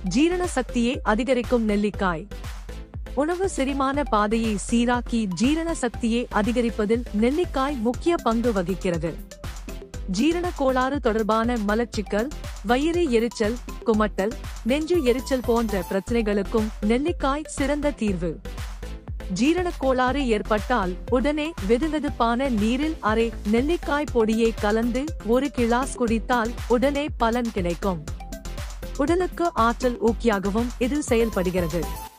ஜீரண சக்தியை அதிகரிக்கும் நெல்லிக்காய் உணவு செரிமான பாதையை சீராக்கி ஜீரண சக்தியை அதிகரிப்பதில் நெல்லிக்காய் முக்கிய பங்கு வகிக்கிறது ஜீரண கோளாறு தொடர்பான மலச்சிக்கல் வயிறு எரிச்சல் குமட்டல் நெஞ்சு எரிச்சல் போன்ற பிரச்சனைகளுக்கும் நெல்லிக்காய் சிறந்த தீர்வு ஜீரண கோளாறு ஏற்பட்டால் உடனே வெதுவெதுப்பான நீரில் அரை நெல்லிக்காய் பொடியை கலந்து ஒரு கிளாஸ் குடித்தால் உடனே பலன் கிடைக்கும் உடலுக்கு ஆற்றல் ஊக்கியாகவும் இது செயல்படுகிறது